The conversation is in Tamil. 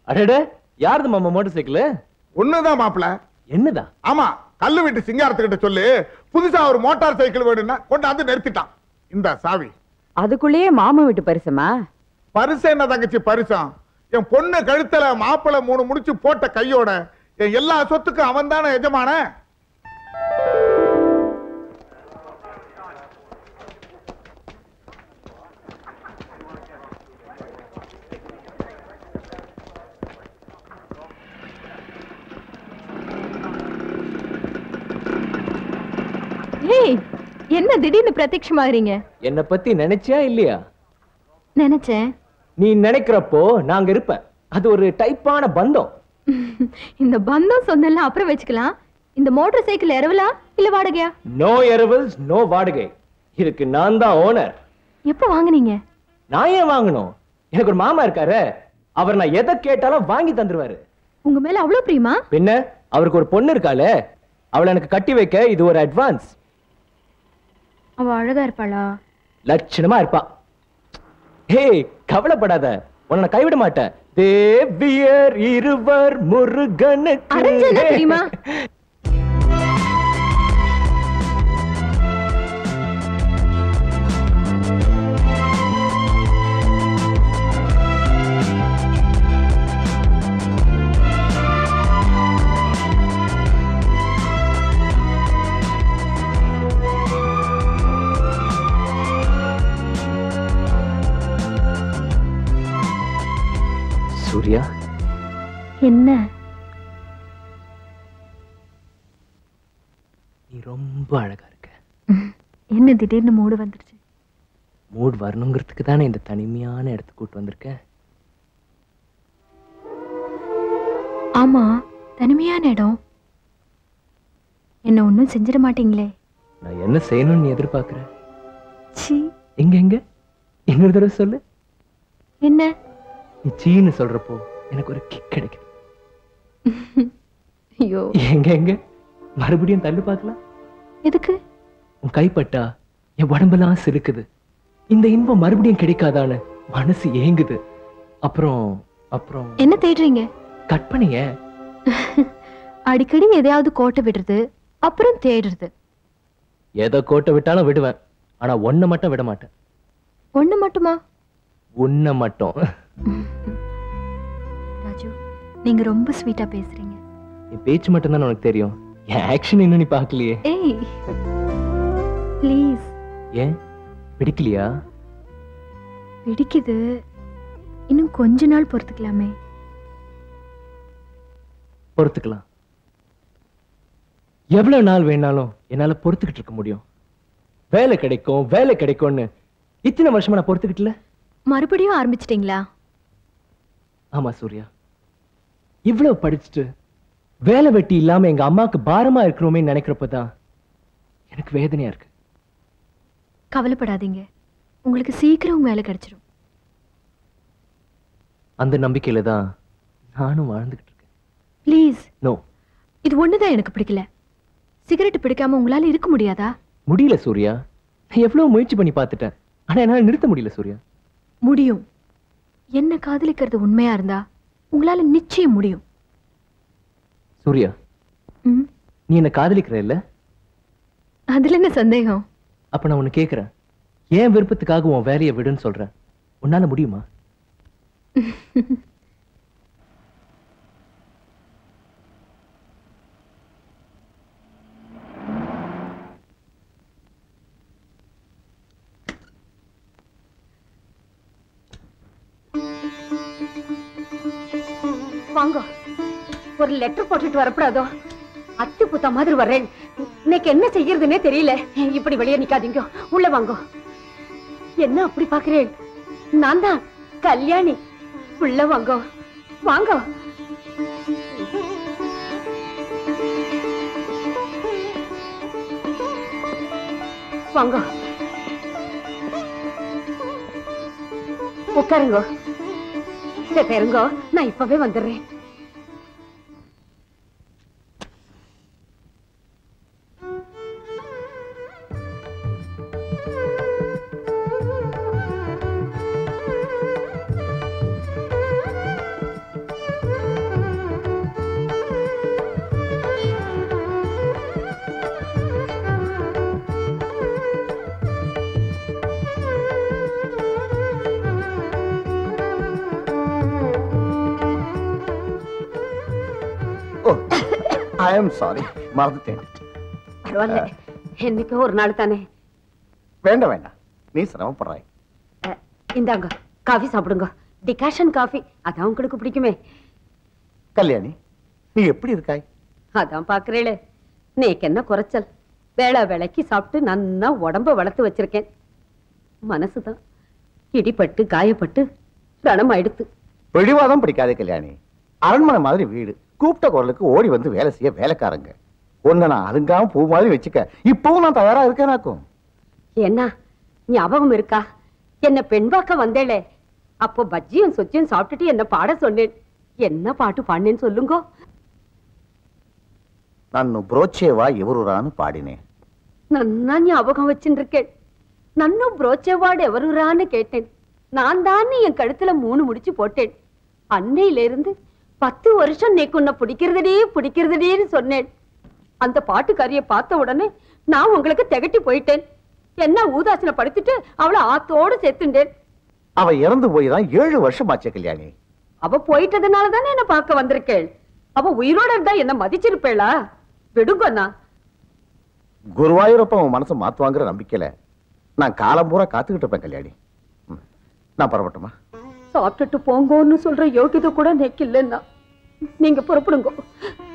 அடட யாருது மாமா மோட்டார் சைக்கிள் ஒண்ணுதான் மாப்பிள என்னதா ஆமா கல்லு வீட்டு சிங்காரத்துக்கிட்ட சொல்லி புதுசா ஒரு மோட்டார் சைக்கிள் வேணும்னா கொண்டாந்து நிறுத்திட்டான் இந்த சாவி அதுக்குள்ளேயே மாமா வீட்டு பரிசமா பரிசு என்ன தங்கச்சி பரிசம் என் பொண்ணு கழுத்துல மாப்பிளை மூணு முடிச்சு போட்ட கையோட என் எல்லா சொத்துக்கும் அவன் தானே எஜமான ஏய் என்ன திடீர்னு பிரத்யட்சமாகறீங்க என்ன பத்தி நினைச்சியா இல்லையா நினைச்சேன் நீ நினைக்கிறப்போ நாங்க இருப்பேன் அது ஒரு டைப்பான பந்தம் இந்த பந்தம் சொன்னெல்லாம் அப்புறம் வச்சுக்கலாம் இந்த மோட்டார் சைக்கிள் இரவலா இல்ல வாடகையா நோ எரவல்ஸ் நோ வாடகை இதுக்கு நான் தான் ஓனர் எப்ப வாங்குனீங்க நான் ஏன் வாங்கணும் எனக்கு ஒரு மாமா இருக்காரு அவர் நான் எதை கேட்டாலும் வாங்கி தந்துருவாரு உங்க மேல அவ்வளவு பிரியமா பின்ன அவருக்கு ஒரு பொண்ணு இருக்காளே அவளை எனக்கு கட்டி வைக்க இது ஒரு அட்வான்ஸ் அவ அழகா இருப்பாளா லட்சணமா இருப்பா ஹே கவலைப்படாத உன்னை நான் கைவிட மாட்டேன் தேவியர் இருவர் முருகனுக்கு அரஞ்சனா தெரியுமா சூர்யா என்ன நீ ரொம்ப அழகா இருக்க என்ன திடீர்னு மூடு வந்துருச்சு மூட் வரணுங்கிறதுக்கு தானே இந்த தனிமையான இடத்துக்கு கூட்டு வந்திருக்கேன் ஆமா தனிமையான இடம் என்ன ஒண்ணும் செஞ்சிட மாட்டீங்களே நான் என்ன செய்யணும்னு நீ எதிர்பார்க்கற சி எங்க எங்க இன்னொரு தடவை சொல்லு என்ன நீ சீன்னு சொல்றப்போ எனக்கு ஒரு கிக் கிடைக்குது ஐயோ எங்க எங்க மறுபடியும் தள்ளு பார்க்கலாம் எதுக்கு உன் கைப்பட்டா என் உடம்பெல்லாம் சிலுக்குது இந்த இன்பம் மறுபடியும் கிடைக்காதான்னு மனசு ஏங்குது அப்புறம் அப்புறம் என்ன தேடுறீங்க கற்பனைய அடிக்கடி எதையாவது கோட்டை விடுறது அப்புறம் தேடுறது எதை கோட்டை விட்டாலும் விடுவேன் ஆனா ஒன்ன மட்டும் விட மாட்டேன் ஒண்ணு மட்டுமா உன்னை மட்டும் ராஜு நீங்க ரொம்ப ஸ்வீட்டா பேசுறீங்க என் பேச்சு மட்டும் தான் உனக்கு தெரியும் என் ஆக்ஷன் இன்னும் நீ பார்க்கலையே ஏய் ப்ளீஸ் ஏன் பிடிக்கலையா பிடிக்குது இன்னும் கொஞ்ச நாள் பொறுத்துக்கலாமே பொறுத்துக்கலாம் எவ்வளவு நாள் வேணாலும் என்னால பொறுத்துக்கிட்டு இருக்க முடியும் வேலை கிடைக்கும் வேலை கிடைக்கும்னு இத்தனை வருஷமா நான் பொறுத்துக்கிட்டல மறுபடியும் ஆரம்பிச்சிட்டீங்களா ஆமா சூர்யா இவ்வளவு படிச்சுட்டு வேலை வெட்டி இல்லாம எங்க அம்மாக்கு பாரமா இருக்கிறோமே நினைக்கிறப்பதான் எனக்கு வேதனையா இருக்கு கவலைப்படாதீங்க உங்களுக்கு சீக்கிரம் வேலை கிடைச்சிரும் அந்த நம்பிக்கையில தான் நானும் வாழ்ந்துகிட்டு இருக்கேன் ப்ளீஸ் நோ இது ஒண்ணுதான் எனக்கு பிடிக்கல சிகரெட் பிடிக்காம உங்களால இருக்க முடியாதா முடியல சூர்யா நான் எவ்வளவு முயற்சி பண்ணி பார்த்துட்டேன் ஆனா என்னால நிறுத்த முடியல சூர்யா முடியும் என்ன காதலிக்கிறது உண்மையா இருந்தா உங்களால நிச்சயம் முடியும் சூர்யா ம், நீ என்ன காதலிக்கிற இல்ல அதுல என்ன சந்தேகம் அப்ப நான் உன்னை கேக்குறேன் ஏன் விருப்பத்துக்காக உன் வேலையை விடுன்னு சொல்றேன் உன்னால முடியுமா வாங்க ஒரு லெட்டர் போட்டுட்டு வரப்படாதோ அச்சு புத்த மாதிரி வர்றேன் இன்னைக்கு என்ன செய்யறதுன்னே தெரியல இப்படி வெளியே நிக்காதீங்க உள்ள வாங்க என்ன அப்படி பாக்குறேன் நான் தான் கல்யாணி உள்ள வாங்க வாங்க வாங்க உட்காருங்க சரி இருங்க நான் இப்பவே வந்துடுறேன் ஐ எம் சாரி மறந்துட்டேன் பரவாயில்ல என்னைக்கோ ஒரு நாள் தானே வேண்டாம் வேண்டாம் நீ சிரமப்படுறாய் அஹ், இந்தாங்க காஃபி சாப்பிடுங்க டிகாஷன் காஃபி அதான் உங்களுக்கு பிடிக்குமே கல்யாணி நீ எப்படி இருக்காய் அதான் பாக்குறேளே நேக்கு என்ன குறைச்சல் வேளா வேலைக்கு சாப்பிட்டு நன்னா உடம்ப வளர்த்து வச்சிருக்கேன் மனசுதான் இடிபட்டு காயப்பட்டு ரணம் ஆயிடுத்து பிடிவாதம் பிடிக்காதே கல்யாணி அரண்மனை மாதிரி வீடு கூப்பிட்ட குரலுக்கு ஓடி வந்து வேலை செய்ய வேலைக்காரங்க உன்னை நான் அதுங்காம பூ மாதிரி வச்சுக்க இப்பவும் நான் தயாரா இருக்கேனாக்கும் என்ன ஞாபகம் இருக்கா என்ன பெண் பார்க்க வந்தேளே அப்போ பஜ்ஜியும் சொச்சியும் சாப்பிட்டுட்டு என்ன பாட சொன்னேன் என்ன பாட்டு பாடினேன்னு சொல்லுங்க నన్ను బ్రోచేవా ఎవరురాను పాడినే நன்னா ஞாபகம் வச்சுருக்கேன் நன்னும் புரோச்சவாடு எவருரான்னு கேட்டேன் நான் தான் என் கழுத்துல மூணு முடிச்சு போட்டேன் அன்னையில இருந்து பத்து வருஷம் நேக்கு உன்னை பிடிக்கிறதே பிடிக்கிறதேன்னு சொன்னேன் அந்த பாட்டுக்காரிய பார்த்த உடனே நான் உங்களுக்கு திகட்டி போயிட்டேன் என்ன ஊதாசனை படுத்துட்டு அவளை ஆத்தோடு சேர்த்துண்டேன் அவ இறந்து போய் தான் ஏழு வருஷம் ஆச்சு கல்யாணி அவ போயிட்டதுனால தானே என்ன பார்க்க வந்திருக்கேள் அவ உயிரோட இருந்தா என்ன மதிச்சிருப்பேளா விடுங்கண்ணா குருவாயூரப்ப உன் மனசை மாத்துவாங்கிற நம்பிக்கையில நான் காலம் பூரா காத்துக்கிட்டு இருப்பேன் கல்யாணி ம். நான் புறப்பட்டுமா சாப்பிட்டுட்டு போங்கன்னு சொல்ற யோகிதை கூட நேக்கு இல்லைன்னா நீங்க புறப்படுங்க